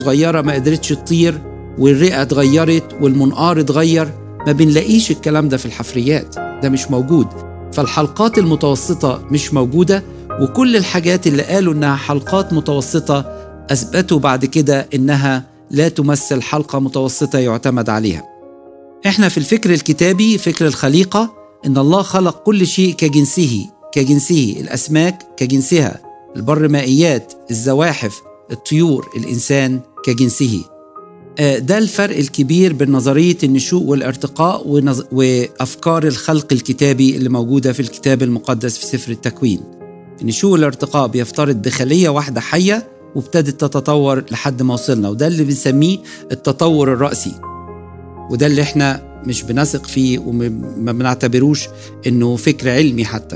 صغيرة ما قدرتش تطير والرئة اتغيرت والمنقار اتغير ما بنلاقيش الكلام ده في الحفريات ده مش موجود فالحلقات المتوسطة مش موجودة وكل الحاجات اللي قالوا إنها حلقات متوسطة أثبتوا بعد كده إنها لا تمثل حلقة متوسطة يعتمد عليها إحنا في الفكر الكتابي فكر الخليقة إن الله خلق كل شيء كجنسه كجنسه الأسماك كجنسها البر مائيات الزواحف الطيور الإنسان كجنسه ده الفرق الكبير بين نظرية النشوء والارتقاء ونظ... وأفكار الخلق الكتابي اللي موجودة في الكتاب المقدس في سفر التكوين النشوء والارتقاء بيفترض بخلية واحدة حية وابتدت تتطور لحد ما وصلنا وده اللي بنسميه التطور الرأسي وده اللي احنا مش بنثق فيه وما بنعتبروش انه فكر علمي حتى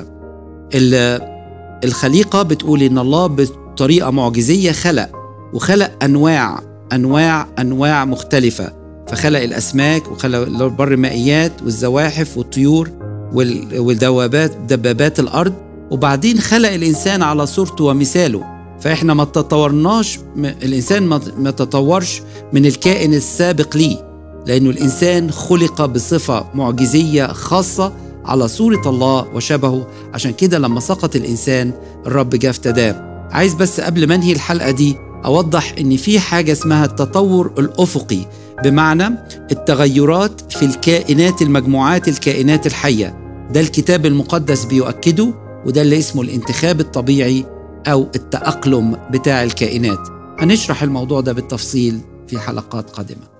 الخليقة بتقول ان الله بطريقة معجزية خلق وخلق أنواع انواع انواع مختلفه فخلق الاسماك وخلق البر المائيات والزواحف والطيور والدوابات دبابات الارض وبعدين خلق الانسان على صورته ومثاله فاحنا ما تطورناش الانسان ما تطورش من الكائن السابق ليه لانه الانسان خلق بصفه معجزيه خاصه على صوره الله وشبهه عشان كده لما سقط الانسان الرب جه افتداه عايز بس قبل ما انهي الحلقه دي اوضح ان في حاجه اسمها التطور الافقي بمعنى التغيرات في الكائنات المجموعات الكائنات الحيه ده الكتاب المقدس بيؤكده وده اللي اسمه الانتخاب الطبيعي او التاقلم بتاع الكائنات هنشرح الموضوع ده بالتفصيل في حلقات قادمه